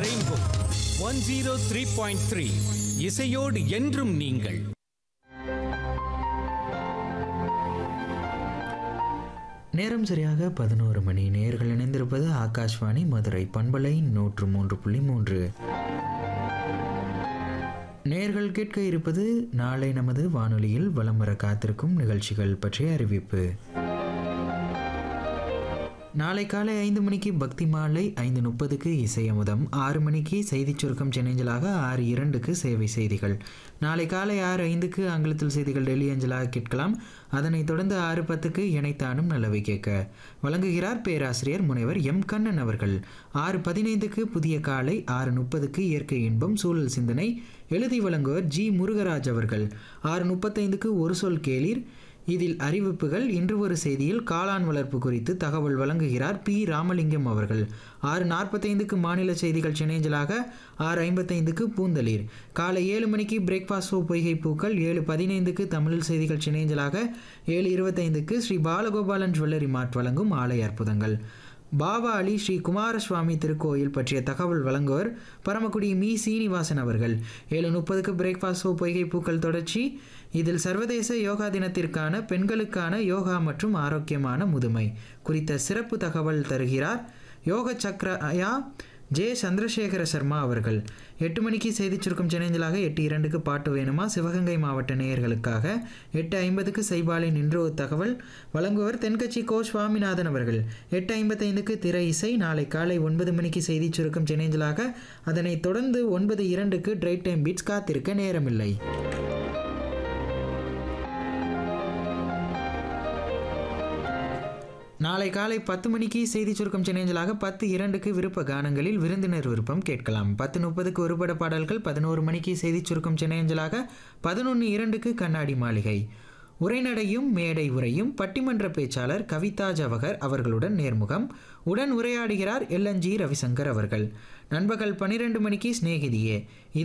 rainbow one zero three point three இசையோடு என்றும் நீங்கள் நேரம் சரியாக பதினோரு மணி நேர்கள் இணைந்திருப்பது ஆகாஷ்வாணி மதுரை பண்பலை நூற்று மூன்று புள்ளி மூன்று நேர்கள் கேட்க இருப்பது நாளை நமது வானொலியில் வலம் வர காத்திருக்கும் நிகழ்ச்சிகள் பற்றிய அறிவிப்பு நாளை காலை ஐந்து மணிக்கு பக்தி மாலை ஐந்து முப்பதுக்கு இசையமுதம் ஆறு மணிக்கு செய்திச் சுருக்கம் சென்னேஞ்சலாக ஆறு இரண்டுக்கு சேவை செய்திகள் நாளை காலை ஆறு ஐந்துக்கு ஆங்கிலத்தில் செய்திகள் டெல்லி அஞ்சலாக கேட்கலாம் அதனைத் தொடர்ந்து ஆறு பத்துக்கு இணைத்தானும் நல்லவை கேட்க வழங்குகிறார் பேராசிரியர் முனைவர் எம் கண்ணன் அவர்கள் ஆறு பதினைந்துக்கு புதிய காலை ஆறு முப்பதுக்கு இயற்கை இன்பம் சூழல் சிந்தனை எழுதி வழங்குவர் ஜி முருகராஜ் அவர்கள் ஆறு முப்பத்தைந்துக்கு ஒரு சொல் கேளீர் இதில் அறிவிப்புகள் இன்று ஒரு செய்தியில் காளான் வளர்ப்பு குறித்து தகவல் வழங்குகிறார் பி ராமலிங்கம் அவர்கள் ஆறு நாற்பத்தைந்துக்கு மாநில செய்திகள் சென்னேஞ்சலாக ஆறு ஐம்பத்தைந்துக்கு பூந்தளிர் காலை ஏழு மணிக்கு பிரேக்ஃபாஸ்ட் ஷோ பொய்கை பூக்கள் ஏழு பதினைந்துக்கு தமிழ் செய்திகள் சென்னேஞ்சலாக ஏழு இருபத்தைந்துக்கு ஸ்ரீ பாலகோபாலன் ஜுவல்லரி மார்ட் வழங்கும் ஆலய அற்புதங்கள் பாபா அலி ஸ்ரீ குமாரசுவாமி திருக்கோயில் பற்றிய தகவல் வழங்குவர் பரமக்குடி மீ சீனிவாசன் அவர்கள் ஏழு முப்பதுக்கு பிரேக்ஃபாஸ்ட் ஷோ பொய்கை பூக்கள் தொடர்ச்சி இதில் சர்வதேச யோகா தினத்திற்கான பெண்களுக்கான யோகா மற்றும் ஆரோக்கியமான முதுமை குறித்த சிறப்பு தகவல் தருகிறார் யோக சக்ரயா ஜே சந்திரசேகர சர்மா அவர்கள் எட்டு மணிக்கு செய்திச் சுருக்கம் சேனஞ்சலாக எட்டு இரண்டுக்கு பாட்டு வேணுமா சிவகங்கை மாவட்ட நேயர்களுக்காக எட்டு ஐம்பதுக்கு சைபாலின் இன்றோ தகவல் வழங்குவர் தென்கட்சி கோ சுவாமிநாதன் அவர்கள் எட்டு ஐம்பத்தைந்துக்கு திரை இசை நாளை காலை ஒன்பது மணிக்கு செய்திச் சுருக்கம் சேனஞ்சலாக அதனைத் தொடர்ந்து ஒன்பது இரண்டுக்கு ட்ரைட் டைம் பீட்ஸ் காத்திருக்க நேரமில்லை நாளை காலை பத்து மணிக்கு செய்தி சுருக்கம் சென்னேஞ்சலாக பத்து இரண்டுக்கு விருப்ப கானங்களில் விருந்தினர் விருப்பம் கேட்கலாம் பத்து முப்பதுக்கு ஒருபட பாடல்கள் பதினோரு மணிக்கு செய்தி சுருக்கம் சென்னேஞ்சலாக பதினொன்று இரண்டுக்கு கண்ணாடி மாளிகை உரைநடையும் மேடை உரையும் பட்டிமன்ற பேச்சாளர் கவிதா ஜவஹர் அவர்களுடன் நேர்முகம் உடன் உரையாடுகிறார் எல்என்ஜி ரவிசங்கர் அவர்கள் நண்பகல் பன்னிரண்டு மணிக்கு சிநேகிதியே